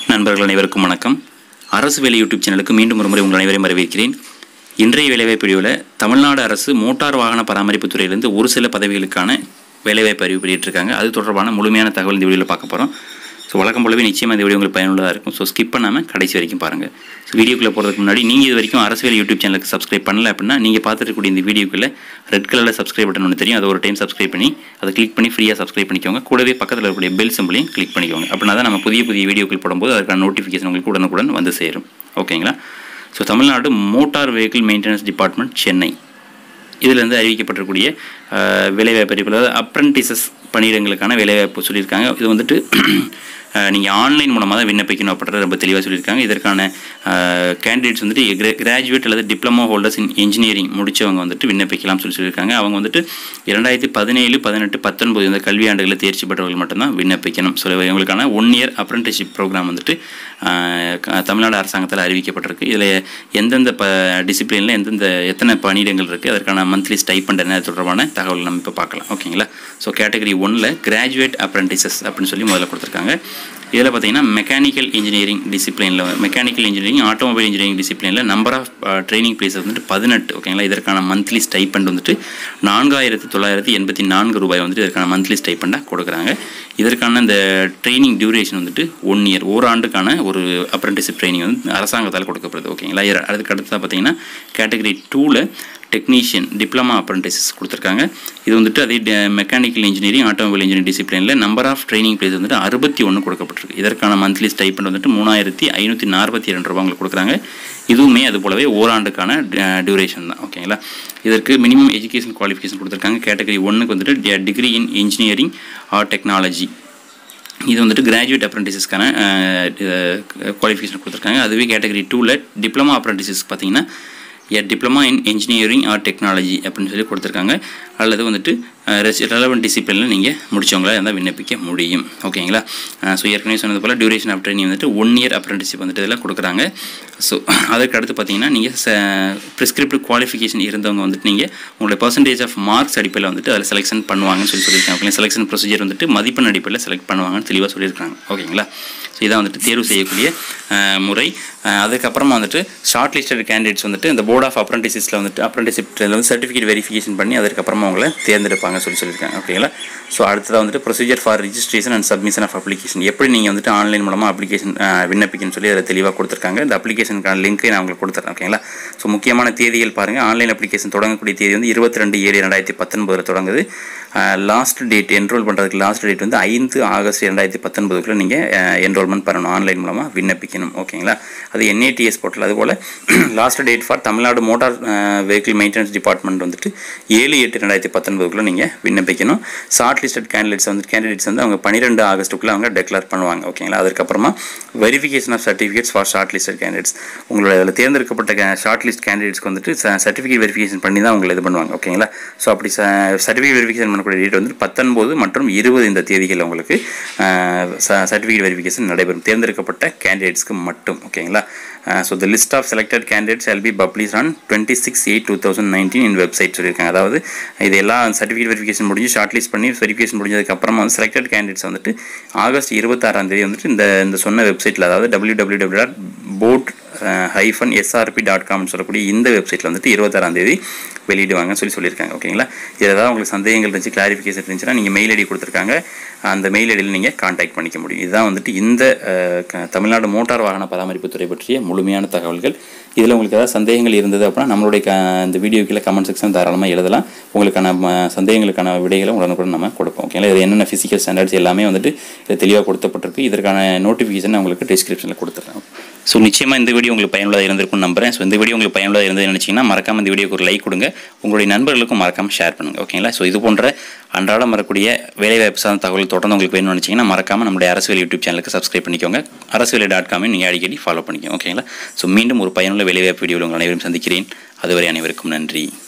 நண்பர்கள் அனைவருக்கும் வணக்கம் அரசு வேலை யூடியூப் சேனலுக்கு மீண்டும் ஒரு முறை உங்கள் அனைவரையும் வரவேற்கிறேன் இன்றைய வேலைவாய்ப்பு வீடியோவில் தமிழ்நாடு அரசு மோட்டார் வாகன பராமரிப்பு துறையிலிருந்து ஒரு சில பதவிகளுக்கான வேலைவாய்ப்பு அறிவு வெளியிட்டிருக்காங்க அது தொடர்பான முழுமையான தகவல் இந்த வீடியோவில் பார்க்க போகிறோம் ஸோ வழக்கம் போலவே நிச்சயமாக இந்த வீடியோ உங்களுக்கு பயனுள்ளதாக இருக்கும் ஸோ ஸ்கிப் பண்ணாமல் கடைசி வரைக்கும் பாருங்கள் ஸோ வீடியோக்குள்ளே போகிறதுக்கு முன்னாடி நீங்கள் இது வரைக்கும் அரசு வேலை யூடியூப் சேனலுக்கு சப்ஸ்கிரைப் பண்ணல அப்படின்னா நீங்கள் பார்த்துருக்கக்கூடிய இந்த வீடியோக்குள்ளே ரெட் கலரில் சப்ஸ்கிரைப் பட்டன் ஒன்று தெரியும் அதை ஒரு டைம் சப்ஸ்கிரைப் பண்ணி அதை கிளிக் பண்ணி ஃப்ரீயாக சப்ஸ்கிரைப் பண்ணிக்கோங்க கூடவே பக்கத்தில் இருக்கக்கூடிய பெல் சிம்பிளையும் கிளிக் பண்ணிக்கோங்க அப்படின்னா தான் நம்ம புதிய புதிய வீடியோக்கள் போடும்போது அதுக்கான நோட்டிஃபிகேஷன் உங்களுக்கு உடனுக்குடன் வந்து சேரும் ஓகேங்களா so Tamil Nadu motor vehicle maintenance department Chennai இதிலிருந்து அறிவிக்கப்பட்டிருக்கக்கூடிய அஹ், வேலைவாய்ப்பு அறிவிப்பில் அதாவது அப்ரண்டிசஸ் பணியிடங்களுக்கான வேலைவாய்ப்பு சொல்லியிருக்காங்க இது வந்துட்டு நீங்கள் ஆன்லைன் மூலமாக தான் விண்ணப்பிக்கணும் அப்படின்றத ரொம்ப தெளிவாக சொல்லியிருக்காங்க இதற்கான கேண்டிடேட்ஸ் வந்துட்டு கிராஜுவேட் அல்லது டிப்ளமோ ஹோல்டர்ஸ் இன் இன்ஜினியரிங் முடித்தவங்க வந்துட்டு விண்ணப்பிக்கலாம் சொல்லி சொல்லியிருக்காங்க அவங்க வந்துட்டு இரண்டாயிரத்தி பதினேழு பதினெட்டு பத்தொன்பது இந்த கல்வியாண்டுகளில் தேர்ச்சி பெற்றவர்கள் மட்டும்தான் விண்ணப்பிக்கணும் ஸோ இவங்களுக்கான ஒன் இயர் அப்ரண்டிஸ்ஷிப் ப்ரோக்ராம் வந்துட்டு அஹ், க- தமிழ்நாடு அரசாங்கத்தால் அறிவிக்கப்பட்டிருக்கு இதில் எந்தெந்த ப டிசிப்ளினில் எந்தெந்த எத்தனை பணியிடங்கள் இருக்குது அதற்கான மந்த்லி ஸ்டைப்பண்ட் என்ன அது தொடர்பான தகவல் நம்ம இப்போ பார்க்கலாம் ஓகேங்களா ஸோ கேட்டகரி ஒன்னில் கிராஜுவேட் அப்ரண்டிசஸ் அப்படின்னு சொல்லி முதல்ல கொடுத்துருக்காங்க இதில் பார்த்தீங்கன்னா மெக்கானிக்கல் இன்ஜினியரிங் டிசிப்ளினில் மெக்கானிக்கல் இன்ஜினியரிங் ஆட்டோமொபைல் இன்ஜினியரிங் டிசிப்ளினில் நம்பர் ஆஃப் ட்ரைனிங் பிளேசஸ் வந்துட்டு பதினெட்டு ஓகேங்களா இதற்கான மந்த்லி ஸ்டைப்பண்ட் வந்துட்டு நான்காயிரத்தி தொள்ளாயிரத்தி எண்பத்தி நான்கு ரூபாய் வந்துட்டு இதற்கான மந்த்லி ஸ்டைப்பண்டாக கொடுக்குறாங்க இதற்கான இந்த ட்ரைனிங் டியூரேஷன் வந்துட்டு ஒன் இயர் ஓராண்டுக்கான ஒரு அப்ரண்டிஸ்ஷிப் ட்ரைனிங் வந்து அரசாங்கத்தால் கொடுக்கப்படுது ஓகேங்களா இர- அதுக்கு அடுத்ததாக பார்த்தீங்கன்னா கேட்டகரி டூவில் டெக்னீஷியன் டிப்ளமா அப்ரண்டிசஸ் கொடுத்துருக்காங்க இது வந்துட்டு அதே மெக்கானிக்கல் இன்ஜினியரிங் ஆட்டோமொபைல் இன்ஜினியரிங் டிசிப்ளினில் நம்பர் ஆஃப் ட்ரைனிங் பிளேஸ் வந்துட்டு அறுபத்தி ஒன்று கொடுக்கப்பட்டிருக்கு இதற்கான மந்த்லி ஸ்டைப்பண்ட் வந்துட்டு மூணாயிரத்தி ஐநூற்றி நாற்பத்தி ரெண்டு ரூபா உங்களுக்கு கொடுக்குறாங்க இதுவுமே அது போலவே ஓராண்டுக்கான டியூரேஷன் தான் ஓகேங்களா இதற்கு மினிமம் எஜுகேஷன் குவாலிஃபிகேஷன் கொடுத்துருக்காங்க கேட்டகரி ஒன்றுக்கு வந்துட்டு degree in engineering or technology இது வந்துட்டு கிராஜுவேட் அப்ரண்டிசஸ்க்கான குவாலிஃபிகேஷன் கொடுத்துருக்காங்க அதுவே கேட்டகரி டூவில் டிப்ளமா அப்ரண்டிசஸ் பார்த்தீங்கன்னா a diploma in engineering or technology அப்படின்னு சொல்லி கொடுத்துருக்காங்க அல்லது வந்துட்டு ரெலவெண்ட் டிசிப்ளினில் நீங்கள் முடிச்சவங்களா இருந்தால் விண்ணப்பிக்க முடியும் ஓகேங்களா ஸோ ஏற்கனவே சொன்னது போல் டியூரேஷன் ஆஃப் ட்ரைனிங் வந்துட்டு ஒன் இயர் அப்ரண்டிஸ்ஷிப் வந்துட்டு இதெல்லாம் கொடுக்குறாங்க ஸோ அதுக்கு அடுத்து பார்த்தீங்கன்னா நீங்கள் ப்ரிஸ்கிரிப்டிவ் குவாலிஃபிகேஷன் இருந்தவங்க வந்துட்டு நீங்கள் உங்களுடைய பர்சன்டேஜ் ஆஃப் மார்க்ஸ் அடிப்படையில் வந்துட்டு அதில் செலெக்ஷன் பண்ணுவாங்கன்னு சொல்லி சொல்லியிருக்காங்க ஓகே செலெக்ஷன் ப்ரொசீஜர் வந்துட்டு மதிப்பெண் அடிப்படையில் செலக்ட் பண்ணுவாங்கன்னு தெளிவாக சொல்லியிருக்காங்க ஓகேங்களா ஸோ இதான் வந்துட்டு தேர்வு செய்யக்கூடிய அஹ், முறை அஹ், அதுக்கப்புறமா வந்துட்டு ஷார்ட் லிஸ்டட் கேண்டிடேட்ஸ் வந்துட்டு இந்த போர்ட் ஆஃப் அப்ரண்டிசஸில் வந்துட்டு அப்ரண்டிஸ்ஷிப்பில் வந்து சர்டிஃபிகேட் வெரிஃபிகேஷன் பண்ணி அதுக்கப்புறமா அவங்கள தேர்ந்தெடுப்பாங்க சொல்லி சொல்லியிருக்காங்க ஓகேங்களா ஸோ அடுத்ததாக வந்துட்டு procedure for registration and submission of application எப்படி நீங்கள் வந்துட்டு ஆன்லைன் மூலமாக அப்ளிகேஷன் விண்ணப்பிக்கணும்னு சொல்லி அதில் தெளிவாக கொடுத்துருக்காங்க இந்த அப்ளிகேஷனுக்கான லிங்க்கை நான் உங்களுக்கு கொடுத்துறேன் ஓகேங்களா ஸோ முக்கியமான தேதிகள் பாருங்கள் ஆன்லைன் அப்ளிகேஷன் தொடங்கக்கூடிய தேதி வந்து இருபத்தி ரெண்டு ஏழு ரெண்டாயிரத்தி பத்தொன்பதில் தொடங்குது லாஸ்ட் டேட் என்ரோல் பண்ணுறதுக்கு லாஸ்ட் டேட் வந்து ஐந்து ஆகஸ்ட் ரெண்டாயிரத்தி பத்தொன்பதுக்குள்ளே நீங்கள் என்ரோல்மெண்ட் பண்ணணும் ஆன்லைன் மூலமாக விண்ணப்பிக்கணும் ஓகேங்களா அது என்ஏடிஎஸ் போர்ட்டல் அதுபோல் last date for Tamil Nadu motor vehicle maintenance department வந்துட்டு ஏழு எட்டு ரெண்டாயிரத்தி பத்தொன்பதுக்குள்ளே நீங்கள் விண்ணப்பிக்கணும் ஷார்ட் லிஸ்டட் கேண்டிடேட்ஸ் வந்து கேண்டிடேட்ஸ் வந்து அவங்க பன்னிரெண்டு ஆகஸ்ட்டுக்குள்ளே அவங்க டெக்ளேர் பண்ணுவாங்க ஓகேங்களா அதுக்கப்புறமா verification of certificates for shortlisted candidates உங்களோட அதில் தேர்ந்தெடுக்கப்பட்ட ஷார்ட் லிஸ்ட் கேண்டிடேட்ஸ்க்கு வந்துட்டு சர்டிஃபிகேட் வெரிஃபிகேஷன் பண்ணி தான் உங்களை இது பண்ணுவாங்க ஓகேங்களா ஸோ அப்படி சர்டிஃபிகேட் வெரிஃபிகேஷன் பண்ணக்கூடிய டேட் வந்து பத்தொன்பது மற்றும் இருபது இந்த தேதிகளில் உங்களுக்கு சர்டிஃபிகேட் வெரிஃபிகேஷன் நடைபெறும் தேர்ந்தெடுக்கப்பட்ட கேண்டிடேட்ஸ்க்கு மட்டும் ஓகேங்களா so the list of selected candidates will be publish on twenty six eight two thousand nineteen in website சொல்லியிருக்காங்க அதாவது இது எல்லாம் சர்டிஃபிகேட் வெரிஃபிகேஷன் முடிஞ்சு ஷார்ட் லிஸ்ட் பண்ணி வெரிஃபிகேஷன் முடிஞ்சதுக்கப்புறமா வந்து செலக்டட் கேண்டிடேட்ஸ் வந்துட்டு ஆகஸ்ட் இருபத்தாறாம் தேதி வந்துட்டு இந்த இந்த சொன்ன வெப்சைட்டில் அதாவது W W W dot boat hyphen SRP dot காம்னு சொல்லக்கூடிய இந்த வெப்சைட்டில் வந்துட்டு இருபத்தாறாம் தேதி வெளியிடுவாங்கன்னு சொல்லி சொல்லியிருக்காங்க ஓகேங்களா இதில் ஏதாவது உங்களுக்கு சந்தேகங்கள் இருந்துச்சு கிளாரிஃபிகேஷன் இருந்துச்சுன்னா நீங்கள் மெயில் ஐடி கொடுத்துருக்காங்க அந்த மெயில் ஐடியில் நீங்கள் காண்டாக்ட் பண்ணிக்க முடியும் இதுதான் வந்துட்டு இந்த அஹ், க- தமிழ்நாடு மோட்டார் வாகன பராமரிப்பு துறை பற்றிய முழுமையான தகவல்கள் இதில் உங்களுக்கு ஏதாவது சந்தேகங்கள் இருந்தது அப்படின்னா நம்மளுடைய க இந்த வீடியோ கீழே கமெண்ட் செக்ஷன் தாராளமாக எழுதலாம் உங்களுக்கான ம, சந்தேகங்களுக்கான விடைகளை உடனுக்குடன் நம்ம கொடுப்போம் ஓகேங்களா இது என்னென்ன ஃபிசிக்கல் ஸ்டாண்டர்ட்ஸ் எல்லாமே வந்துட்டு இது தெளிவாக கொடுக்கப்பட்டிருக்கு இதற்கான நோட்டிஃபிகேஷன் உங்களுக்கு டிஸ்கிரிப்ஷனில் கொடுத்துட்றேன் ஸோ நிச்சயமாக இந்த வீடியோ உங்களுக்கு பயனுள்ளதாக இருந்திருக்கும்னு நம்புறேன் ஸோ இந்த வீடியோ உங்களுக்கு பயனுள்ளதாக இருந்தது நினச்சிங்கன்னா மறக்காம இந்த வீடியோக்கு ஒரு லைக் கொடுங்க உங்களுடைய நண்பர்களுக்கும் மறக்காமல் ஷேர் பண்ணுங்கள் ஓகேங்களா ஸோ இது போன்ற அன்றாடம் வரக்கூடிய வேலைவாய்ப்பு சார்ந்த தகவல் தொடர்ந்து உங்களுக்கு வேணும்னு நினச்சிங்கன்னா மறக்காமல் நம்முடைய அரசுவேல் யூடியூப் சேனலுக்கு சப்ஸ்கிரைப் பண்ணிக்கோங்க அரசுவேலை டாட் காமையும் நீங்கள் அடிக்கடி ஃபாலோ பண்ணிக்கோங்க ஓகேங்களா ஸோ மீண்டும் ஒரு பயனுள்ள வேலைவாய்ப்பு வீடியோவில் உங்கள் அனைவரும் சந்திக்கிறேன் அதுவரை அனைவருக்கும் நன்றி